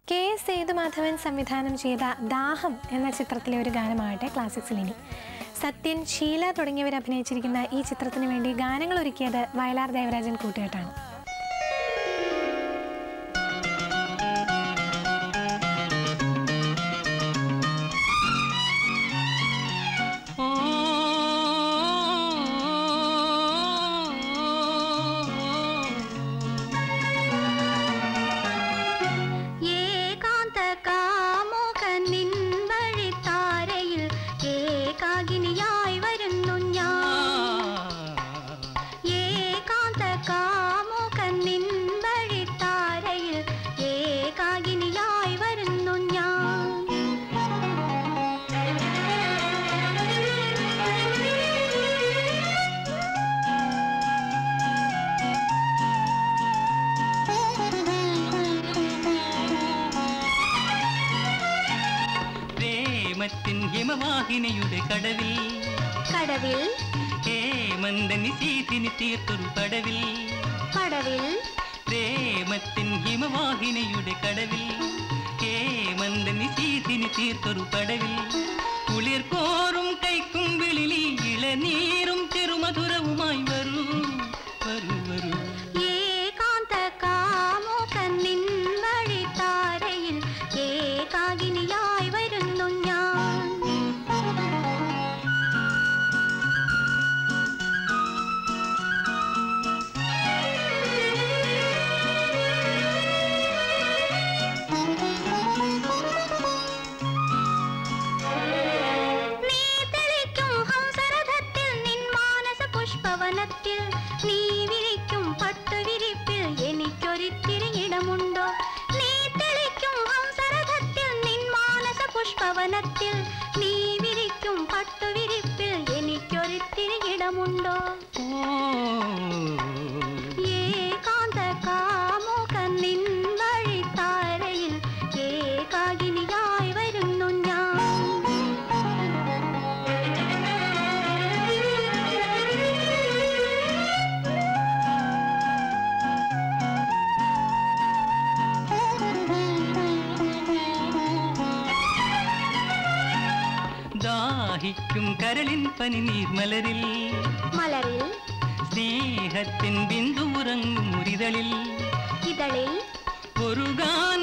K S Sethumadhavan സംവിധാനം ചെയ്ത ദാഹം എന്ന ചിത്രത്തിലെ ഒരു ഗാനമാകട്ടെ ക്ലാസിക്സിൽ ഇനി സത്യൻ ഷീല തുടങ്ങിയവർ അഭിനയിച്ചിരിക്കുന്ന ഈ ചിത്രത്തിന് വേണ്ടി ഗാനങ്ങൾ ഒരുക്കിയത് വയലാർ ദേവരാജൻ കൂട്ടുകെട്ടാണ് ഏകാന്ത കാമുകനിൻ വഴിത്താരയിൽ ഏകാകിനിയായി വരുന്നു ഞാൻ ഏകാന്ത കാമുകനിൻ വഴിത്താരയിൽ ഏകാകിനിയായി വരുന്നു ഞാൻ പ്രേമത്തിൻ ഹിമവാഹിനിയുടെ കടവിൽ കടവിൽ ഹേമന്ത നിശീതിനി തീർത്തൊരു പടവിൽ കടവിൽ പ്രേമത്തിൻ ഹിമവാഹിനിയുടെ കടവിൽ ഹേമന്ത നിശീതിനി തീർത്തൊരു പടവിൽ കുളിർ കോറും കൈക്കും വിളിലി ഇളനീരും ചെറുമധുരവുമായി വരൂ വരൂ വരൂ ഏകാന്ത കാമുകനിൻ വഴിത്താരയിൽ ഏകാകിനിയായി വരുന്നു ഞാൻ നീ തെളിക്കും ഹംസരഥത്തിൽ നിൻ മാനസ പുഷ്പവനത്തിൽ നീ വിരിക്കും പട്ടുവിരിപ്പിൽ എനിക്കൊരിത്തിരി ഇടമുണ്ടോ നീ തെളിക്കും ഹംസരഥത്തിൽ നിൻ മാനസ പുഷ്പവനത്തിൽ നീ വിരിക്കും പട്ടുവിരിപ്പിൽ എനിക്കൊരിത്തിരി ഇടമുണ്ടോ ഏകാന്ത കാമുകൻ നിൻ വഴിത്താരയിൽ ഏകാകിനിയായി വരുന്നു ദാഹിക്കും കരളിൻ പനി നീർമലരിൽ മലരിൽ സ്നേഹത്തിൻ ബിന്ദുറങ്ങും മുരിതളിൽ ഇതളിൽ ഒരു ഗാന